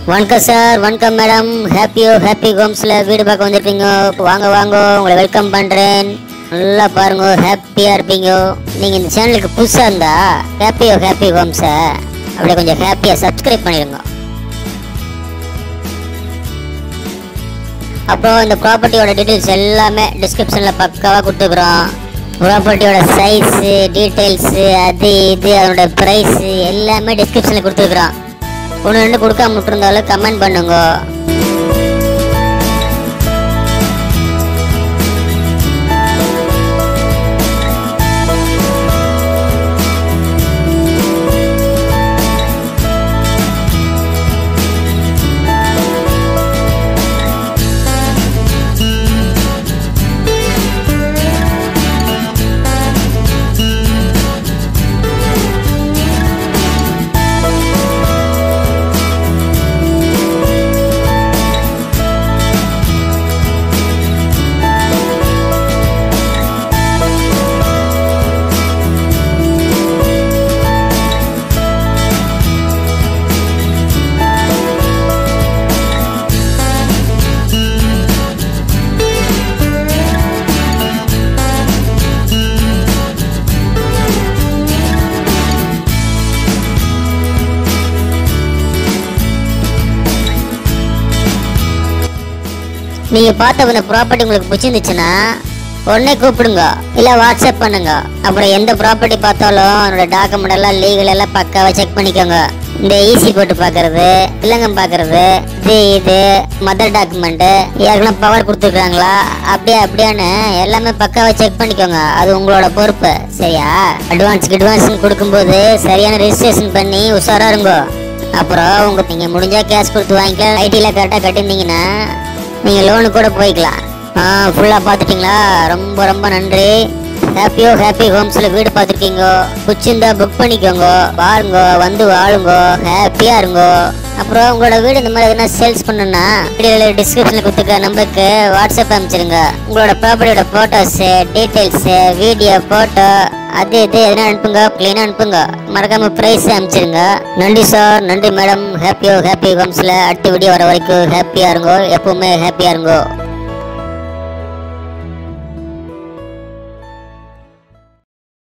வணக்கம் சார் வணக்கம் madam ஹாப்பியோ happy ஹோம்ஸில் வீடு பார்க்க வந்திருப்பீங்க வாங்க வாங்க உங்களை வெல்கம் பண்ணுறேன் நல்லா பாருங்க ஹாப்பியாக இருப்பீங்க நீங்கள் இந்த சேனலுக்கு புதுசாக இருந்தா ஹாப்பியோ ஹாப்பி ஹோம்ஸை அப்படியே கொஞ்சம் ஹாப்பியாக சப்ஸ்கிரைப் பண்ணிடுங்க அப்புறம் இந்த ப்ராப்பர்ட்டியோட டீட்டெயில்ஸ் எல்லாமே டிஸ்கிரிப்ஷனில் பக்காவாக கொடுத்துக்குறோம் ப்ராப்பர்ட்டியோட சைஸு டீட்டெயில்ஸு அது இது அதோட ப்ரைஸு எல்லாமே டிஸ்கிரிப்ஷனில் கொடுத்துருக்குறோம் ஒன்று ரெண்டு கொடுக்காம விட்டுருந்தாலும் கமெண்ட் பண்ணுங்க நீங்கள் பார்த்த இந்த ப்ராப்பர்ட்டி உங்களுக்கு பிடிச்சிருந்துச்சுன்னா உடனே கூப்பிடுங்க இல்லை வாட்ஸ்அப் பண்ணுங்க அப்புறம் எந்த ப்ராப்பர்ட்டி பார்த்தாலும் அதனோட டாக்குமெண்ட் எல்லாம் லீகல் எல்லாம் பக்காவாக செக் பண்ணிக்கோங்க இந்த ஈசி போட்டு பார்க்கறது வில்லங்கம் பார்க்கறது இது இது மதர் டாக்குமெண்ட்டு ஏற்கனவே பவர் கொடுத்துருக்காங்களா அப்படியே அப்படியான்னு எல்லாமே பக்காவாக செக் பண்ணிக்கோங்க அது உங்களோட பொறுப்பு சரியா அட்வான்ஸ் அட்வான்ஸ் கொடுக்கும்போது சரியான ரெஜிஸ்ட்ரேஷன் பண்ணி உஷாரா இருங்க அப்புறம் உங்க நீங்க முடிஞ்சா கேஷ் கொடுத்து வாங்கிக்கலாம் ஐடியில் கரெக்டாக கட்டியிருந்தீங்கன்னா நீங்கள் லோனு கூட போய்க்கலாம் ஆ ஃபுல்லாக பார்த்துட்டிங்களா ரொம்ப ரொம்ப நன்றி ஹாப்பியோ ஹாப்பி ஹோம்ஸில் வீடு பார்த்துருக்கீங்க பிடிச்சிருந்தா புக் பண்ணிக்கோங்க பாருங்க வந்து வாழுங்க ஹாப்பியாக இருங்க அப்புறம் உங்களோட வீடு இந்த மாதிரி எதனா சேல்ஸ் பண்ணணும்னா வீடியோவில் டிஸ்கிரிப்ஷனில் கொடுத்துருக்க நம்பருக்கு வாட்ஸ்அப் அனுப்பிச்சிருங்க உங்களோட ப்ராப்பர்ட்டியோட ஃபோட்டோஸு டீட்டெயில்ஸு வீடியோ ஃபோட்டோ அது இது எதனா அனுப்புங்க க்ளீனாக அனுப்புங்க மறக்காம ப்ரைஸ் அனுப்பிச்சிருங்க நன்றி சார் நன்றி மேடம் ஹாப்பியோ ஹாப்பி ஹோம்ஸில் அடுத்த வீடியோ வர வரைக்கும் ஹாப்பியாக இருங்கோ எப்பவுமே ஹாப்பியாக இருங்கோ